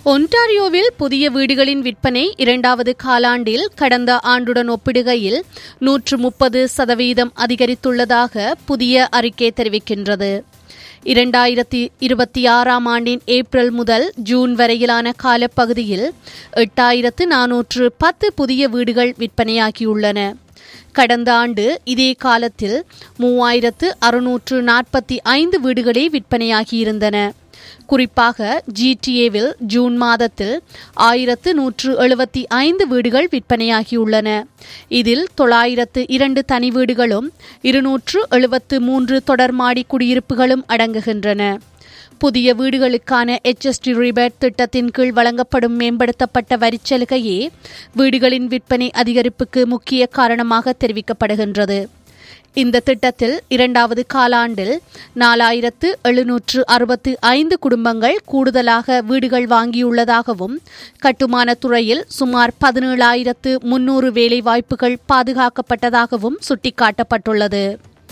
ஒன்டாரியோவில் புதிய வீடுகளின் விற்பனை இரண்டாவது காலாண்டில் கடந்த ஆண்டுடன் ஒப்பிடுகையில் நூற்று முப்பது சதவீதம் அதிகரித்துள்ளதாக புதிய அறிக்கை தெரிவிக்கின்றது இரண்டாயிரத்தி இருபத்தி ஆறாம் ஆண்டின் ஏப்ரல் முதல் ஜூன் வரையிலான காலப்பகுதியில் எட்டாயிரத்து நானூற்று பத்து புதிய வீடுகள் விற்பனையாகியுள்ளன கடந்த ஆண்டு இதே காலத்தில் மூவாயிரத்து அறுநூற்று நாற்பத்தி ஐந்து வீடுகளே விற்பனையாகியிருந்தன குறிப்பாக ஜிடிஏவில் ஜூன் மாதத்தில் ஆயிரத்து நூற்று எழுபத்தி ஐந்து வீடுகள் விற்பனையாகியுள்ளன இதில் தொள்ளாயிரத்து இரண்டு தனி வீடுகளும் இருநூற்று எழுபத்து மூன்று தொடர்மாடி குடியிருப்புகளும் அடங்குகின்றன புதிய வீடுகளுக்கான எச்எஸ்டி ரிபேட் திட்டத்தின் கீழ் வழங்கப்படும் மேம்படுத்தப்பட்ட வரிச்சலுகையே வீடுகளின் விற்பனை அதிகரிப்புக்கு முக்கிய காரணமாக தெரிவிக்கப்படுகின்றது இந்த திட்டத்தில் இரண்டாவது காலாண்டில் நாலாயிரத்து எழுநூற்று அறுபத்து ஐந்து குடும்பங்கள் கூடுதலாக வீடுகள் வாங்கியுள்ளதாகவும் கட்டுமான துறையில் சுமார் பதினேழாயிரத்து முன்னூறு வேலைவாய்ப்புகள் பாதுகாக்கப்பட்டதாகவும் சுட்டிக்காட்டப்பட்டுள்ளது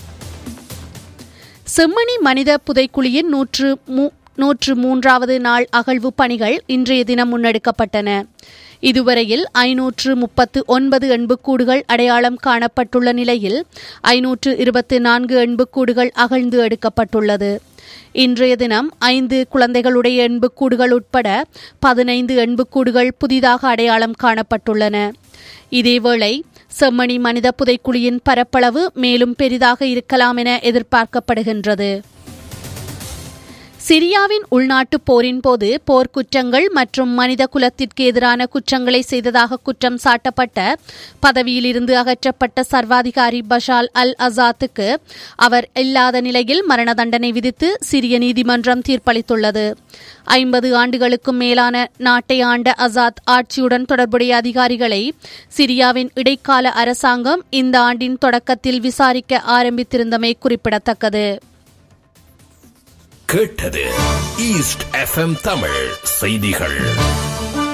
செம்மணி மனித புதைக்குழியின் நூற்று நூற்று மூன்றாவது நாள் அகழ்வு பணிகள் இன்றைய தினம் முன்னெடுக்கப்பட்டன இதுவரையில் ஐநூற்று முப்பத்து ஒன்பது எண்புக்கூடுகள் அடையாளம் காணப்பட்டுள்ள நிலையில் ஐநூற்று இருபத்தி நான்கு எண்புக்கூடுகள் அகழ்ந்து எடுக்கப்பட்டுள்ளது இன்றைய தினம் ஐந்து குழந்தைகளுடைய எண்புக்கூடுகள் உட்பட பதினைந்து எண்புக்கூடுகள் புதிதாக அடையாளம் காணப்பட்டுள்ளன இதேவேளை செம்மணி மனித புதைக்குழியின் பரப்பளவு மேலும் பெரிதாக இருக்கலாம் என எதிர்பார்க்கப்படுகின்றது சிரியாவின் உள்நாட்டு போரின் போது போர்க்குற்றங்கள் மற்றும் மனித குலத்திற்கு எதிரான குற்றங்களை செய்ததாக குற்றம் சாட்டப்பட்ட பதவியிலிருந்து அகற்றப்பட்ட சர்வாதிகாரி பஷால் அல் அசாத்துக்கு அவர் இல்லாத நிலையில் மரண தண்டனை விதித்து சிரிய நீதிமன்றம் தீர்ப்பளித்துள்ளது ஐம்பது ஆண்டுகளுக்கும் மேலான நாட்டை ஆண்ட அசாத் ஆட்சியுடன் தொடர்புடைய அதிகாரிகளை சிரியாவின் இடைக்கால அரசாங்கம் இந்த ஆண்டின் தொடக்கத்தில் விசாரிக்க ஆரம்பித்திருந்தமை குறிப்பிடத்தக்கது கேட்டது ஈஸ்ட் எஃப்எம் தமிழ் செய்திகள்